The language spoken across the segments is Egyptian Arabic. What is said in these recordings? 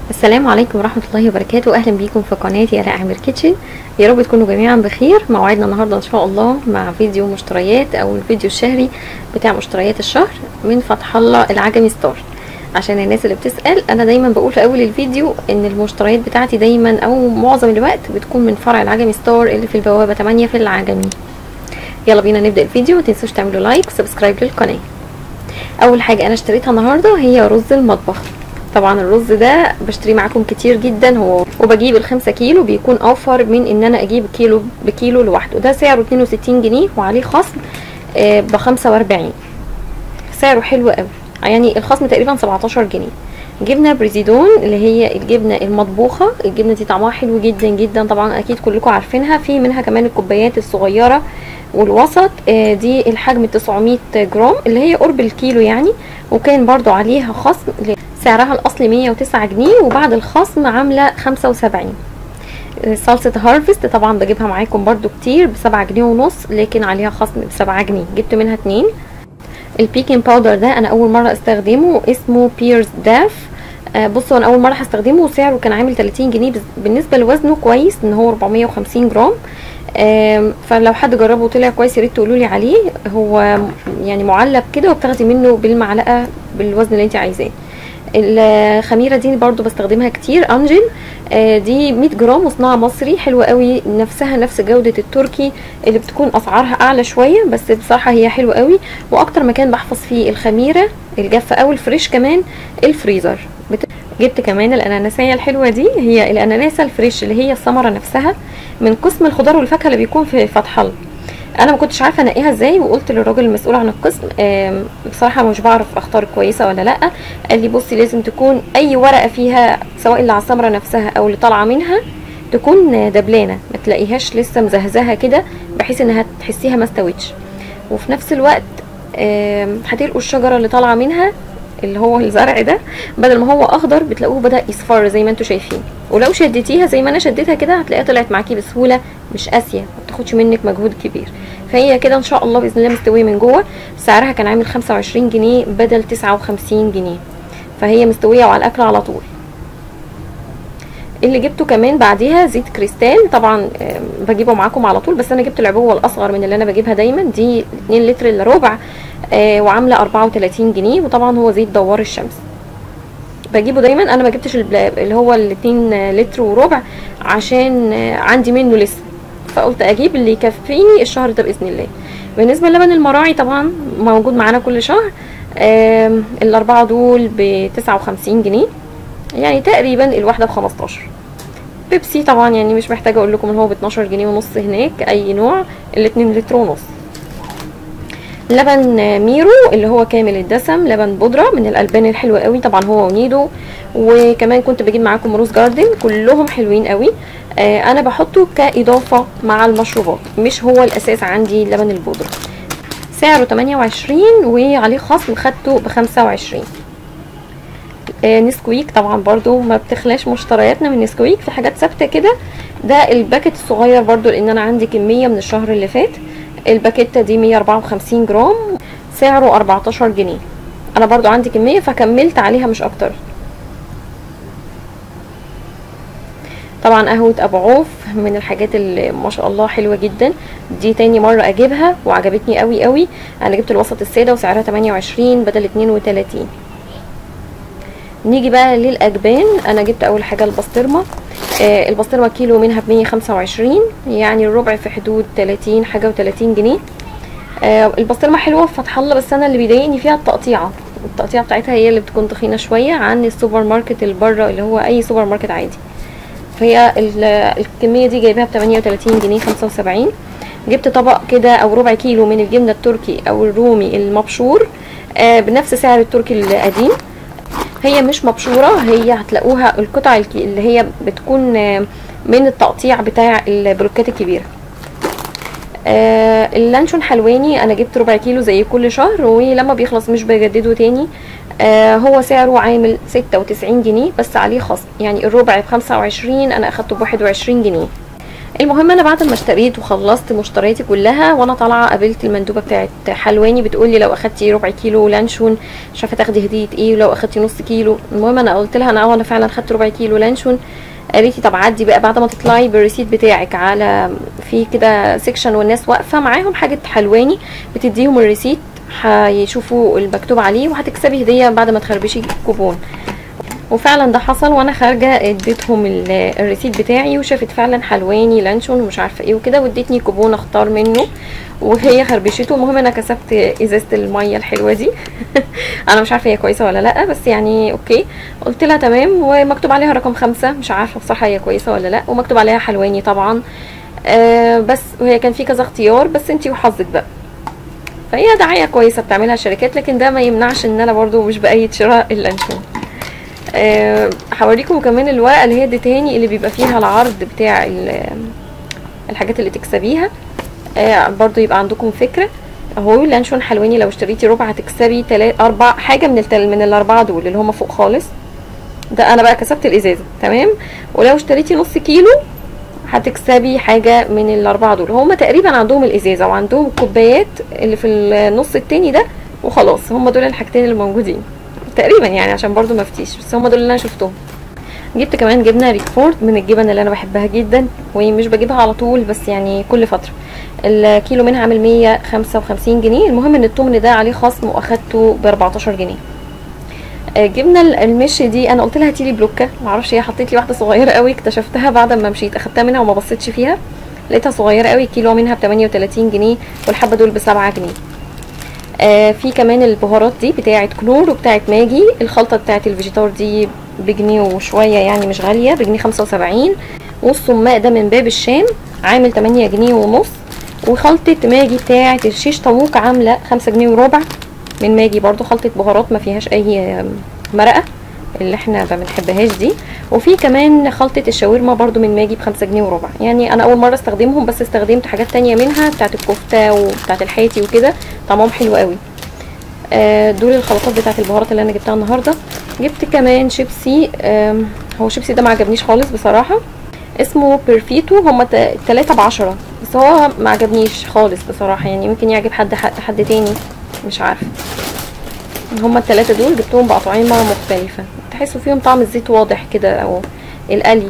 السلام عليكم ورحمة الله وبركاته أهلا بيكم في قناتي آلاء عامر كيتشن يا رب تكونوا جميعا بخير موعدنا النهاردة إن شاء الله مع فيديو مشتريات أو الفيديو الشهري بتاع مشتريات الشهر من فتح الله العجمي ستار عشان الناس اللي بتسأل أنا دايما بقول في أول الفيديو إن المشتريات بتاعتي دايما أو معظم الوقت بتكون من فرع العجمي ستار اللي في البوابة 8 في العجمي يلا بينا نبدأ الفيديو متنسوش تعملوا لايك وسبسكرايب للقناة أول حاجة أنا اشتريتها النهاردة هي رز المطبخ طبعا الرز ده بشتريه معاكم كتير جدا هو وبجيب الخمسة كيلو بيكون اوفر من ان انا اجيب كيلو بكيلو لوحده ده سعره 62 جنيه وعليه خصم ب 45 سعره حلو قوي يعني الخصم تقريبا 17 جنيه جبنه بريزيدون اللي هي الجبنه المطبوخه الجبنه دي طعمها حلو جدا جدا طبعا اكيد كلكم عارفينها في منها كمان الكوبايات الصغيره والوسط دي الحجم 900 جرام اللي هي قرب الكيلو يعني وكان برضو عليها خصم سعرها الاصلي 109 جنيه وبعد الخصم عامله 75 صلصه هارفست طبعا بجيبها معاكم برضو كتير بسبعة جنيه ونص لكن عليها خصم بسبعة جنيه جبت منها اتنين البيكنج باودر ده انا اول مره استخدمه اسمه بيرز داف آه بصوا انا اول مره هستخدمه وسعره كان عامل 30 جنيه بالنسبه لوزنه كويس ان هو 450 جرام آه فلو حد جربه وطلع كويس يا ريت تقولوا لي عليه هو يعني معلب كده وبتاخدي منه بالمعلقه بالوزن اللي انت عايزاه الخميره دي برضو بستخدمها كتير انجل آه دي 100 جرام وصناعه مصري حلوه قوي نفسها نفس جوده التركي اللي بتكون اسعارها اعلى شويه بس بصراحه هي حلوه قوي واكتر مكان بحفظ فيه الخميره الجافه او الفريش كمان الفريزر بت... جبت كمان الاناناسيه الحلوه دي هي الاناناسه الفريش اللي هي الثمره نفسها من قسم الخضار والفاكهه اللي بيكون في فتح الله انا ما كنتش عارفه انقيها ازاي وقلت للراجل المسؤول عن القسم بصراحه مش بعرف اختار كويسه ولا لا قال لي بصي لازم تكون اي ورقه فيها سواء اللي على الثمره نفسها او اللي طالعه منها تكون دبلانه ما تلاقيهاش لسه مزهزهه كده بحيث انها تحسيها ما استوتش وفي نفس الوقت هتلقوا الشجره اللي طالعه منها اللي هو الزرع ده بدل ما هو اخضر بتلاقوه بدا يصفر زي ما انتم شايفين ولو شدتيها زي ما انا شديتها كده هتلاقيها طلعت معاكي بسهوله مش قاسيه ما بتاخدش منك مجهود كبير فهي كده ان شاء الله باذن الله مستويه من جوه سعرها كان عامل 25 جنيه بدل 59 جنيه فهي مستويه وعلى الاكل على طول اللي جبته كمان بعديها زيت كريستال طبعا بجيبه معاكم على طول بس انا جبت العبوه الاصغر من اللي انا بجيبها دايما دي 2 لتر الا ربع وعامله 34 جنيه وطبعا هو زيت دوار الشمس بجيبه دايما انا ما جبتش اللي هو ال 2 لتر وربع عشان عندي منه لسه فقلت اجيب اللي يكفيني الشهر ده باذن الله بالنسبه للبن المراعي طبعا موجود معانا كل شهر الاربعه دول ب 59 جنيه يعني تقريبا الواحده ب 15 بيبسي طبعا يعني مش محتاجه اقول لكم ان هو ب 12 جنيه ونص هناك اي نوع الاتنين لتر ونص لبن ميرو اللي هو كامل الدسم لبن بودره من الالبان الحلوه قوي طبعا هو ونيدو وكمان كنت بجيب معاكم روز جاردن كلهم حلوين قوي آه انا بحطه كاضافه مع المشروبات مش هو الاساس عندي لبن البودره سعره 28 وعليه خصم خدته ب 25 آه نسكويك طبعا برضو ما بتخلاش مشترياتنا من نسكويك في حاجات ثابته كده ده الباكت الصغير برضو لان انا عندي كميه من الشهر اللي فات الباكيته دي 154 جرام سعره 14 جنيه انا برضو عندي كميه فكملت عليها مش اكتر طبعا قهوه ابو عوف من الحاجات اللي ما شاء الله حلوه جدا دي تاني مره اجيبها وعجبتني قوي قوي انا جبت الوسط الساده وسعرها 28 بدل 32 نيجي بقى للاجبان انا جبت اول حاجه البسطرمه آه البسطرمه كيلو منها ب 125 يعني الربع في حدود 30 حاجه و30 جنيه آه البسطرمه حلوه في فتح الله بس انا اللي بيضايقني فيها التقطيعه التقطيعه بتاعتها هي اللي بتكون تخينه شويه عن السوبر ماركت اللي بره اللي هو اي سوبر ماركت عادي فهي الكميه دي جايباها ب 38 جنيه 75 جبت طبق كده او ربع كيلو من الجبنه التركي او الرومي المبشور آه بنفس سعر التركي القديم هي مش مبشوره هي هتلاقوها القطع اللي هي بتكون من التقطيع بتاع البلوكات الكبيره آه اللانشون حلواني انا جبت ربع كيلو زي كل شهر ولما بيخلص مش بجدده تاني آه هو سعره عامل 96 جنيه بس عليه خصم يعني الربع ب 25 انا اخدته ب 21 جنيه المهم انا بعد ما اشتريت وخلصت مشترياتي كلها وانا طالعه قابلت المندوبه بتاعت حلواني بتقول لي لو اخدتي ربع كيلو لانشون مش عارفه تاخدي هديه ايه ولو اخدتي نص كيلو المهم انا قلت لها انا اه انا فعلا خدت ربع كيلو لانشون قالت لي طب عدي بقى بعد ما تطلعي بالريسيت بتاعك على في كده سيكشن والناس واقفه معاهم حاجه حلواني بتديهم الريسيت هيشوفوا المكتوب عليه وهتكسبي هديه بعد ما تخربشي كوبون وفعلا ده حصل وانا خارجه اديتهم ال- الريسيت بتاعي وشافت فعلا حلواني لانشون ومش عارفه ايه وكده وادتني كوبون اختار منه وهي خربشته المهم انا كسبت ازازه الميه الحلوه دي انا مش عارفه هي كويسه ولا لا بس يعني اوكي قلت لها تمام ومكتوب عليها رقم خمسة مش عارفه بصراحه هي كويسه ولا لا ومكتوب عليها حلواني طبعا آه بس وهي كان في كذا اختيار بس انتي وحظك بقى فهي دعايه كويسه بتعملها الشركات لكن ده ما يمنعش ان انا برضو مش بايد شراء اللانشون أه هوريكم كمان الورقه اللي هي دي تاني اللي بيبقى فيها العرض بتاع ال- الحاجات اللي تكسبيها أه برضو يبقى عندكم فكره اهو لانشون حلواني لو اشتريتي ربع هتكسبي تلات اربع حاجه من التل من الاربعه دول اللي هم فوق خالص ده انا بقى كسبت الازازه تمام ولو اشتريتي نص كيلو هتكسبي حاجه من الاربعه دول هما تقريبا عندهم الازازه وعندهم الكوبايات اللي في النص التاني ده وخلاص هما دول الحاجتين اللي موجودين تقريبا يعني عشان برضو ما افتيش بس هما دول اللي انا شفتهم جبت كمان جبنه ريكفورد من الجبن اللي انا بحبها جدا ومش بجيبها على طول بس يعني كل فتره الكيلو منها عامل 155 جنيه المهم ان التمن ده عليه خصم واخدته ب 14 جنيه آه، جبنه المش دي انا قلت لها هاتي لي بلوكه معرفش هي حطيت لي واحده صغيره قوي اكتشفتها بعد ما مشيت اخدتها منها وما بصيتش فيها لقيتها صغيره قوي كيلو منها ب 38 جنيه والحبه دول ب 7 جنيه آه في كمان البهارات دي بتاعه كنور وبتاعه ماجي الخلطه بتاعه الفيجيتار دي بجنيه وشويه يعني مش غاليه بجنيه 75 والصماء ده من باب الشام عامل 8 جنيه ونص وخلطه ماجي بتاعه الشيش طاووق عامله 5 جنيه وربع من ماجي برضو خلطه بهارات ما فيهاش اي آم، مرقه اللي احنا ما بنحبهاش دي وفي كمان خلطة الشاورما برضو من ماجي بخمسة جنيه وربع يعني انا اول مرة استخدمهم بس استخدمت حاجات تانية منها بتاعت الكفتة وبتاعت الحياتي وكده طعمهم حلو قوي آه، دول الخلطات بتاعت البهارات اللي انا جبتها النهاردة جبت كمان شيبسي آم، هو شيبسي ده ما عجبنيش خالص بصراحة اسمه بيرفيتو هما تا- تلاتة بعشرة بس هو ما عجبنيش خالص بصراحة يعني ممكن يعجب حد حد, حد تاني مش عارفة هما التلاتة دول جبتهم بأطعمة مختلفة تحسوا فيهم طعم الزيت واضح كده او القلي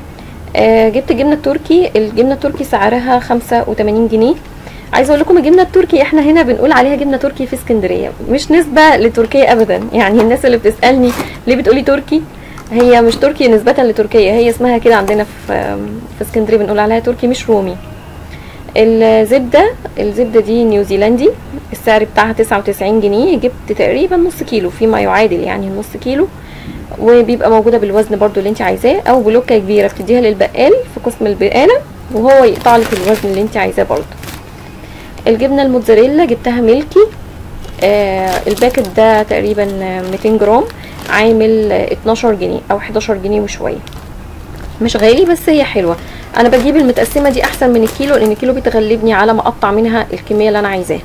آه جبت الجبنة التركي الجبنة التركي سعرها خمسة وتمانين جنيه عايزه اقول لكم الجبنه التركي احنا هنا بنقول عليها جبنه تركي في اسكندريه مش نسبه لتركيا ابدا يعني الناس اللي بتسالني ليه بتقولي تركي هي مش تركي نسبه لتركيا هي اسمها كده عندنا في في اسكندريه بنقول عليها تركي مش رومي الزبده الزبده دي نيوزيلندي السعر بتاعها 99 جنيه جبت تقريبا نص كيلو فيما يعادل يعني نص كيلو وبيبقى موجوده بالوزن برضو اللي انت عايزاه او بلوكه كبيره بتديها للبقال في قسم البقاله وهو يقطع لك الوزن اللي انت عايزاه برضو الجبنه الموتزاريلا جبتها ميلكي آه الباكت ده تقريبا 200 جرام عامل 12 جنيه او 11 جنيه وشويه مش غالي بس هي حلوه انا بجيب المتقسمه دي احسن من الكيلو لان الكيلو بتغلبني على ما اقطع منها الكميه اللي انا عايزاها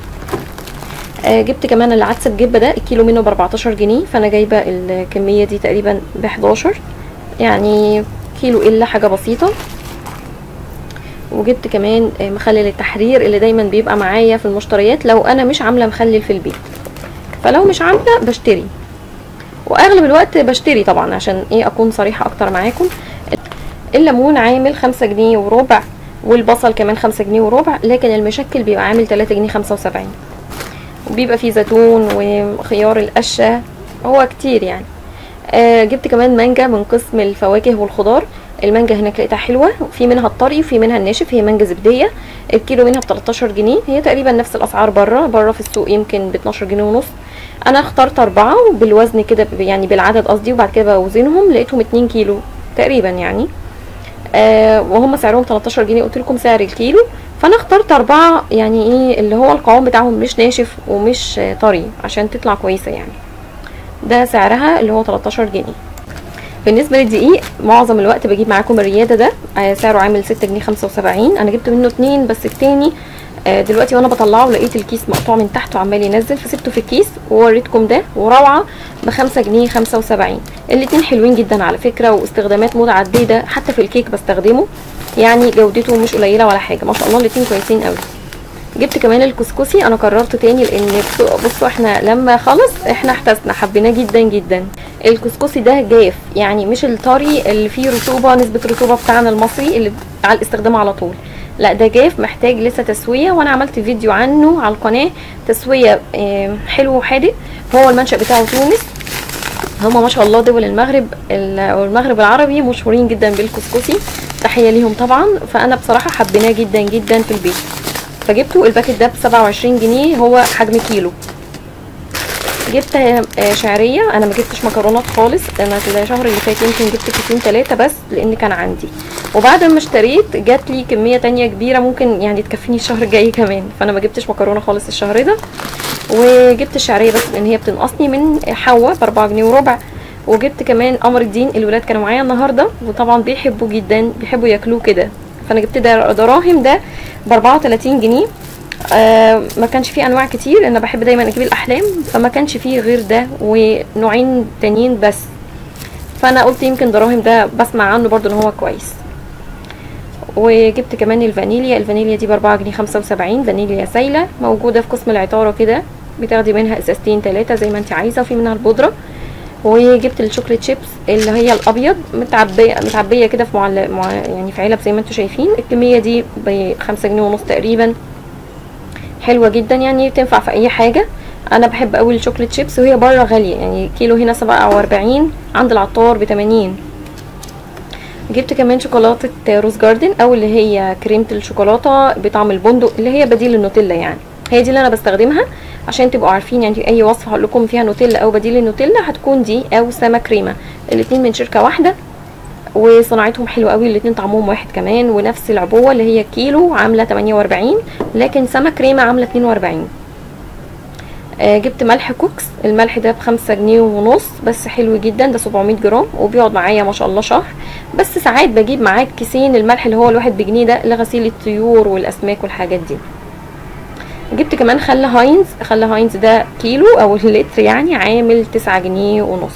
آه جبت كمان العدس بجبه ده الكيلو منه ب 14 جنيه فانا جايبه الكميه دي تقريبا ب 11 يعني كيلو الا حاجه بسيطه وجبت كمان آه مخلل التحرير اللي دايما بيبقى معايا في المشتريات لو انا مش عامله مخلل في البيت فلو مش عامله بشتري واغلب الوقت بشتري طبعا عشان ايه اكون صريحه اكتر معاكم الليمون عامل خمسة جنيه وربع والبصل كمان خمسة جنيه وربع لكن المشكل بيبقى عامل تلاتة جنيه خمسة وسبعين وبيبقى فيه زيتون وخيار القشة هو كتير يعني آه جبت كمان مانجا من قسم الفواكه والخضار المانجا هناك لقيتها حلوه في منها الطري وفي منها الناشف هي مانجا زبديه الكيلو منها ب 13 جنيه هي تقريبا نفس الاسعار بره بره في السوق يمكن ب 12 جنيه ونص انا اخترت اربعه بالوزن كده يعني بالعدد قصدي وبعد كده بوزنهم لقيتهم 2 كيلو تقريبا يعني آه وهم سعرهم 13 جنيه قلت لكم سعر الكيلو فانا اخترت اربعه يعني ايه اللي هو القوام بتاعهم مش ناشف ومش آه طري عشان تطلع كويسه يعني ده سعرها اللي هو 13 جنيه بالنسبه للدقيق معظم الوقت بجيب معاكم الرياده ده آه سعره عامل 6 جنيه 75 انا جبت منه اتنين بس التاني آه دلوقتي وانا بطلعه لقيت الكيس مقطوع من تحت وعمال ينزل فسبته في الكيس ووريتكم ده وروعه ب 5 جنيه 75 الاتنين حلوين جدا على فكره واستخدامات متعدده حتى في الكيك بستخدمه يعني جودته مش قليله ولا حاجه ما شاء الله الاتنين كويسين قوي جبت كمان الكسكسي انا قررت تاني لان بصوا, بصوا احنا لما خلص احنا احتسنا حبيناه جدا جدا الكسكسي ده جاف يعني مش الطري اللي فيه رطوبه نسبه رطوبه بتاعنا المصري اللي على الاستخدام على طول لا ده جاف محتاج لسه تسويه وانا عملت فيديو عنه على القناه تسويه حلو وحادق هو المنشأ بتاعه تونس هما ما شاء الله دول المغرب والمغرب العربي مشهورين جدا بالكسكسي تحيه ليهم طبعا فانا بصراحه حبيناه جدا جدا في البيت فجبته الباكت ده ب 27 جنيه هو حجم كيلو جبت شعريه انا ما جبتش مكرونات خالص انا الشهر اللي فات يمكن جبت كيسين ثلاثه بس لان كان عندي وبعد ما اشتريت جات لي كميه تانية كبيره ممكن يعني تكفيني الشهر الجاي كمان فانا ما جبتش مكرونه خالص الشهر ده وجبت الشعريه بس لان هي بتنقصني من حوا ب 4 جنيه وربع وجبت كمان قمر الدين الولاد كانوا معايا النهارده وطبعا بيحبوا جدا بيحبوا ياكلوه كده فانا جبت ده دراهم ده ب 34 جنيه آه ما كانش فيه انواع كتير انا بحب دايما اجيب الاحلام فما كانش فيه غير ده ونوعين تانيين بس فانا قلت يمكن دراهم ده بسمع عنه برضو ان هو كويس وجبت كمان الفانيليا الفانيليا دي ب 4 جنيه 75 فانيليا سايله موجوده في قسم العطاره كده بتاخدي منها ازازتين ثلاثه زي ما انت عايزه وفي منها البودره وجبت الشوكليت شيبس اللي هي الابيض متعبيه متعبيه كده في معل... مع... يعني في علب زي ما انتم شايفين الكميه دي ب 5 جنيه ونص تقريبا حلوه جدا يعني تنفع في اي حاجه انا بحب قوي الشوكليت شيبس وهي بره غاليه يعني كيلو هنا 47 عند العطار ب 80 جبت كمان شوكولاته روز جاردن او اللي هي كريمه الشوكولاته بطعم البندق اللي هي بديل النوتيلا يعني هي دي اللي انا بستخدمها عشان تبقوا عارفين يعني اي وصفه هقول لكم فيها نوتيلا او بديل النوتيلا هتكون دي او سما كريمه الاتنين من شركه واحده وصناعتهم حلوه قوي الاتنين طعمهم واحد كمان ونفس العبوه اللي هي كيلو عامله 48 لكن سما كريمه عامله 42 آه جبت ملح كوكس الملح ده بخمسة جنيه ونص بس حلو جدا ده 700 جرام وبيقعد معايا ما شاء الله شهر بس ساعات بجيب معاه كيسين الملح اللي هو الواحد بجنيه ده لغسيل الطيور والاسماك والحاجات دي جبت كمان خل هاينز خل هاينز ده كيلو او اللتر يعني عامل تسعة جنيه ونص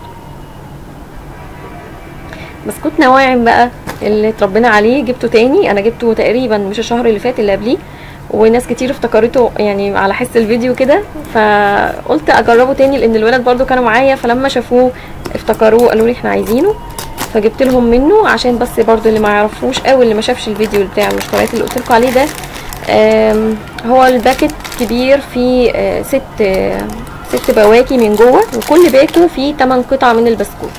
بسكوت نواعم بقى اللي اتربينا عليه جبته تاني انا جبته تقريبا مش الشهر اللي فات اللي قبليه وناس كتير افتكرته يعني على حس الفيديو كده فقلت اجربه تاني لان الولاد برضو كانوا معايا فلما شافوه افتكروه قالوا لي احنا عايزينه فجبت لهم منه عشان بس برضو اللي ما يعرفوش او اللي ما شافش الفيديو بتاع المشتريات اللي قلت لكم عليه ده هو الباكت كبير فيه ست ست بواكي من جوه وكل باكو فيه 8 قطع من البسكوت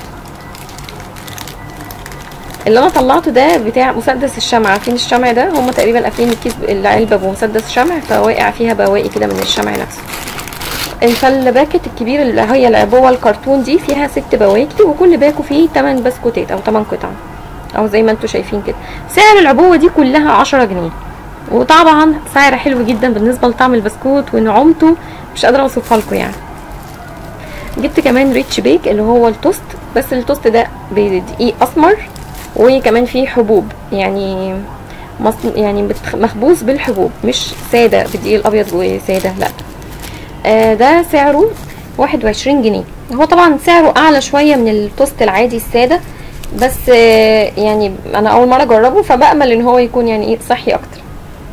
اللي انا طلعته ده بتاع مسدس الشمع عارفين الشمع ده هم تقريبا قافلين الكيس العلبه بمسدس شمع فواقع فيها بواقي كده من الشمع نفسه الفالباكت الكبير اللي هي العبوه الكرتون دي فيها ست بواكي وكل باكو فيه 8 بسكوتات او 8 قطع او زي ما انتم شايفين كده سعر العبوه دي كلها 10 جنيه وطبعا سعر حلو جدا بالنسبه لطعم البسكوت ونعومته مش قادره اوصفها لكم يعني جبت كمان ريتش بيك اللي هو التوست بس التوست ده بدقيق اسمر وكمان فيه حبوب يعني مصن... يعني مخبوز بالحبوب مش ساده بالدقيق الابيض وساده لا آه ده سعره واحد وعشرين جنيه هو طبعا سعره اعلى شويه من التوست العادي الساده بس آه يعني انا اول مره اجربه فبامل ان هو يكون يعني ايه صحي اكتر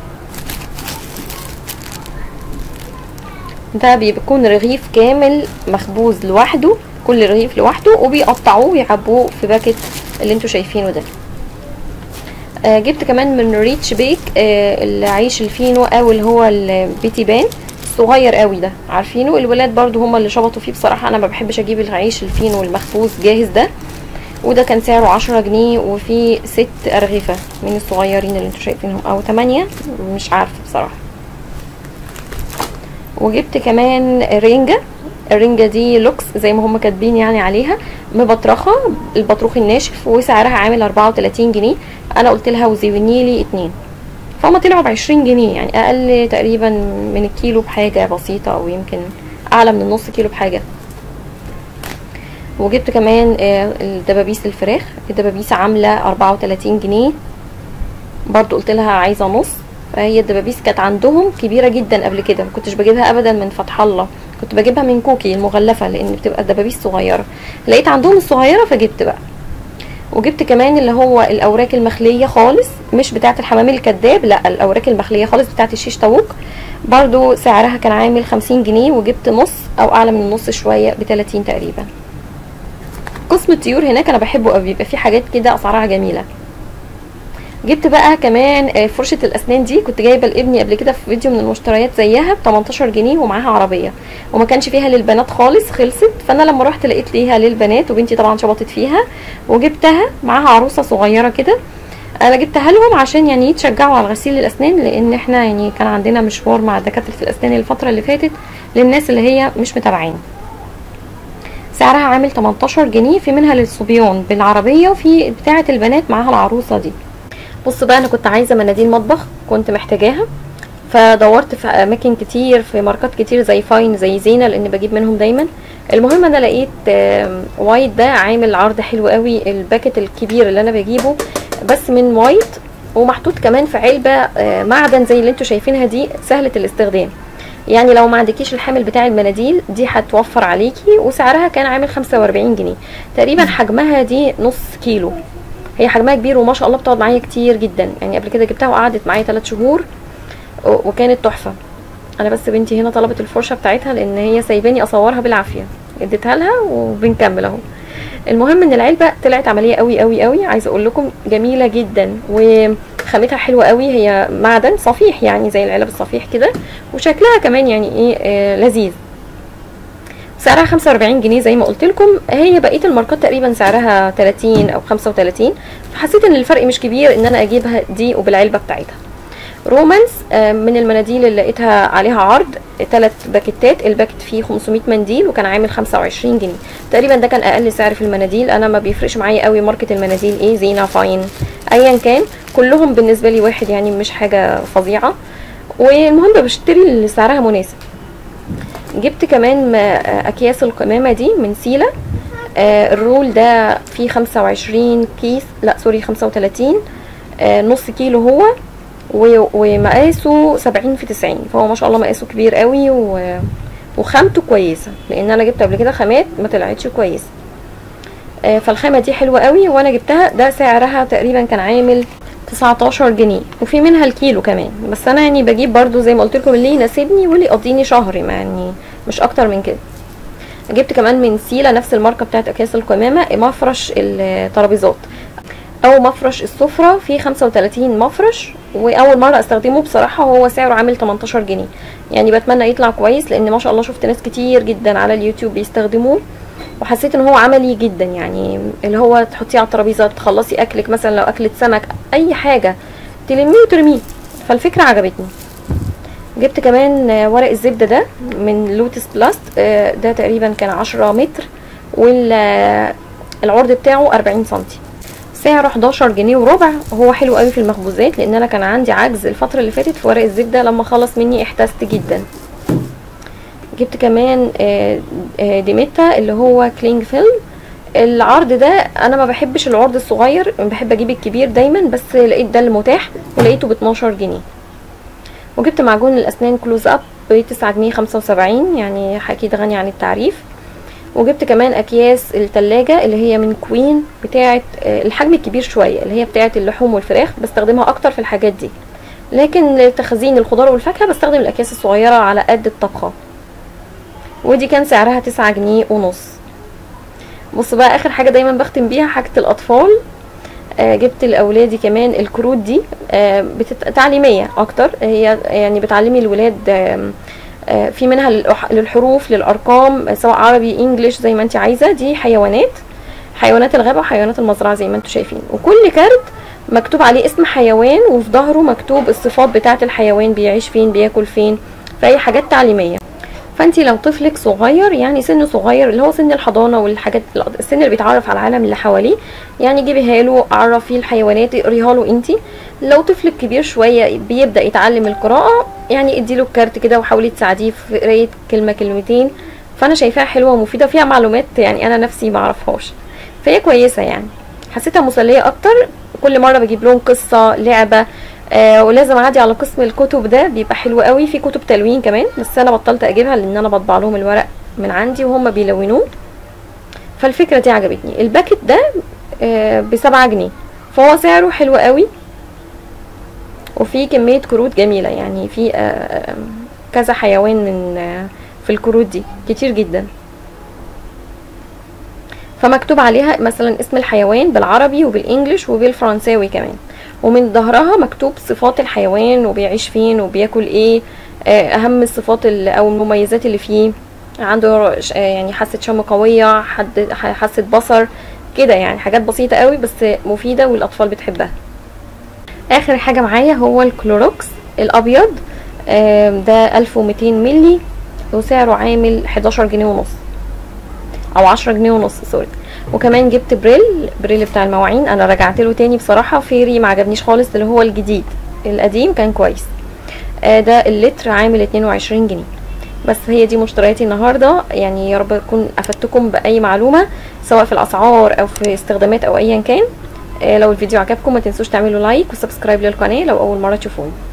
ده بيكون رغيف كامل مخبوز لوحده كل رغيف لوحده وبيقطعوه ويعبوه في باكت اللي انتوا شايفينه ده آه جبت كمان من ريتش بيك آه العيش الفينو او اللي هو البيتي بان صغير قوي ده عارفينه الولاد برضو هما اللي شبطوا فيه بصراحه انا ما بحبش اجيب العيش الفينو المخبوز جاهز ده وده كان سعره عشرة جنيه وفيه ست ارغفه من الصغيرين اللي انتوا شايفينهم او تمانية مش عارفه بصراحه وجبت كمان رنجة الرنجة دي لوكس زي ما هم كاتبين يعني عليها مبطرخة البطروخ الناشف وسعرها عامل اربعة وتلاتين جنيه انا قلت لها وزيني لي اتنين فهم طلعوا بعشرين جنيه يعني اقل تقريبا من الكيلو بحاجة بسيطة او يمكن اعلى من النص كيلو بحاجة وجبت كمان الدبابيس الفراخ الدبابيس عاملة اربعة وتلاتين جنيه برضو قلت لها عايزة نص فهي الدبابيس كانت عندهم كبيره جدا قبل كده ما كنتش بجيبها ابدا من فتح الله كنت بجيبها من كوكي المغلفه لان بتبقى الدبابيس صغيره لقيت عندهم الصغيره فجبت بقى وجبت كمان اللي هو الاوراق المخليه خالص مش بتاعه الحمام الكذاب لا الاوراق المخليه خالص بتاعه الشيش طاووق برضو سعرها كان عامل 50 جنيه وجبت نص او اعلى من النص شويه ب 30 تقريبا قسم الطيور هناك انا بحبه قوي بيبقى فيه حاجات كده اسعارها جميله جبت بقى كمان فرشة الأسنان دي كنت جايبة لابني قبل كده في فيديو من المشتريات زيها ب 18 جنيه ومعاها عربية وما كانش فيها للبنات خالص خلصت فأنا لما رحت لقيت ليها للبنات وبنتي طبعا شبطت فيها وجبتها معاها عروسة صغيرة كده انا جبتها لهم عشان يعني يتشجعوا على غسيل الاسنان لان احنا يعني كان عندنا مشوار مع دكاتره الاسنان الفتره اللي فاتت للناس اللي هي مش متابعين سعرها عامل 18 جنيه في منها للصبيان بالعربيه وفي بتاعه البنات معاها العروسه دي بص بقى انا كنت عايزه مناديل مطبخ كنت محتاجاها فدورت في اماكن كتير في ماركات كتير زي فاين زي زينه لان بجيب منهم دايما المهم انا لقيت وايت ده عامل عرض حلو قوي الباكت الكبير اللي انا بجيبه بس من وايت ومحطوط كمان في علبه معدن زي اللي انتوا شايفينها دي سهله الاستخدام يعني لو ما عندكيش الحامل بتاع المناديل دي هتوفر عليكي وسعرها كان عامل 45 جنيه تقريبا حجمها دي نص كيلو هي حجمها كبير وما شاء الله بتقعد معايا كتير جدا يعني قبل كده جبتها وقعدت معايا 3 شهور وكانت تحفه انا بس بنتي هنا طلبت الفرشه بتاعتها لان هي سايباني اصورها بالعافيه اديتها لها وبنكمل اهو المهم ان العلبه طلعت عمليه قوي قوي قوي عايزه اقول لكم جميله جدا وخامتها حلوه قوي هي معدن صفيح يعني زي العلب الصفيح كده وشكلها كمان يعني ايه آه لذيذ سعرها 45 جنيه زي ما قلت لكم هي بقيه الماركات تقريبا سعرها 30 او 35 فحسيت ان الفرق مش كبير ان انا اجيبها دي وبالعلبه بتاعتها رومانس من المناديل اللي لقيتها عليها عرض ثلاث باكيتات الباكت فيه 500 منديل وكان عامل 25 جنيه تقريبا ده كان اقل سعر في المناديل انا ما بيفرقش معايا قوي ماركه المناديل ايه زينه فاين ايا كان كلهم بالنسبه لي واحد يعني مش حاجه فظيعه والمهم بشتري اللي سعرها مناسب جبت كمان اكياس القمامه دي من سيلا الرول ده فيه 25 كيس لا سوري 35 نص كيلو هو ومقاسه سبعين في تسعين فهو ما شاء الله مقاسه كبير قوي و... وخامته كويسة لان انا جبت قبل كده خامات ما طلعتش كويسة آه فالخامة دي حلوة قوي وانا جبتها ده سعرها تقريبا كان عامل 19 جنيه وفي منها الكيلو كمان بس انا يعني بجيب برضو زي ما قلت لكم اللي يناسبني واللي يقضيني شهر يعني مش اكتر من كده جبت كمان من سيلا نفس الماركه بتاعت اكياس القمامه مفرش الترابيزات او مفرش السفره فيه 35 مفرش واول مره استخدمه بصراحه هو سعره عامل 18 جنيه يعني بتمنى يطلع كويس لان ما شاء الله شفت ناس كتير جدا على اليوتيوب بيستخدموه وحسيت ان هو عملي جدا يعني اللي هو تحطيه على الترابيزه تخلصي اكلك مثلا لو اكلة سمك اي حاجه تلميه وترميه فالفكره عجبتني جبت كمان ورق الزبده ده من لوتس بلاست ده تقريبا كان 10 متر والعرض بتاعه 40 سنتي سعره 11 جنيه وربع هو حلو قوي في المخبوزات لان انا كان عندي عجز الفتره اللي فاتت في ورق الزبده لما خلص مني احتست جدا جبت كمان ديميتا اللي هو كلينج فيلم العرض ده انا ما بحبش العرض الصغير بحب اجيب الكبير دايما بس لقيت ده المتاح ولقيته ب 12 جنيه وجبت معجون الاسنان كلوز اب ب 9 جنيه 75 يعني اكيد غني عن التعريف وجبت كمان اكياس التلاجة اللي هي من كوين بتاعه الحجم الكبير شويه اللي هي بتاعه اللحوم والفراخ بستخدمها اكتر في الحاجات دي لكن لتخزين الخضار والفاكهه بستخدم الاكياس الصغيره على قد الطبخه ودي كان سعرها تسعة جنيه ونص بص بقى اخر حاجه دايما بختم بيها حاجه الاطفال آه جبت لاولادي كمان الكروت دي آه بتت... تعليميه اكتر هي يعني بتعلمي الولاد آه آه في منها للحروف للارقام سواء عربي انجليش زي ما انت عايزه دي حيوانات حيوانات الغابه وحيوانات المزرعه زي ما انتم شايفين وكل كارت مكتوب عليه اسم حيوان وفي ظهره مكتوب الصفات بتاعه الحيوان بيعيش فين بياكل فين فهي حاجات تعليميه فانت لو طفلك صغير يعني سنه صغير اللي هو سن الحضانه والحاجات السن اللي بيتعرف على العالم اللي حواليه يعني جيبيها له عرفيه الحيوانات اقريها له انت لو طفلك كبير شويه بيبدا يتعلم القراءه يعني ادي له الكارت كده وحاولي تساعديه في قرايه كلمه كلمتين فانا شايفاها حلوه ومفيده وفيها معلومات يعني انا نفسي ما اعرفهاش فهي كويسه يعني حسيتها مسليه اكتر كل مره بجيب لهم قصه لعبه آه ولازم اعدي على قسم الكتب ده بيبقى حلو قوي في كتب تلوين كمان بس انا بطلت اجيبها لان انا بطبع لهم الورق من عندي وهم بيلونوه فالفكره دي عجبتني الباكت ده آه بسبعة جنيه فهو سعره حلو قوي وفي كمية كروت جميلة يعني في آه كذا حيوان من آه في الكروت دي كتير جدا فمكتوب عليها مثلا اسم الحيوان بالعربي وبالانجلش وبالفرنساوي كمان ومن ظهرها مكتوب صفات الحيوان وبيعيش فين وبياكل ايه اهم الصفات او المميزات اللي فيه عنده يعني حاسه شم قويه حد حاسه بصر كده يعني حاجات بسيطه قوي بس مفيده والاطفال بتحبها اخر حاجه معايا هو الكلوروكس الابيض ده 1200 ملي وسعره عامل 11 جنيه ونص او 10 جنيه ونص سوري وكمان جبت بريل بريل بتاع المواعين انا رجعت له تاني بصراحه فيري ما عجبنيش خالص اللي هو الجديد القديم كان كويس آه ده اللتر عامل 22 جنيه بس هي دي مشترياتي النهارده يعني يا رب اكون افدتكم باي معلومه سواء في الاسعار او في استخدامات او ايا كان آه لو الفيديو عجبكم ما تنسوش تعملوا لايك وسبسكرايب للقناه لو اول مره تشوفوني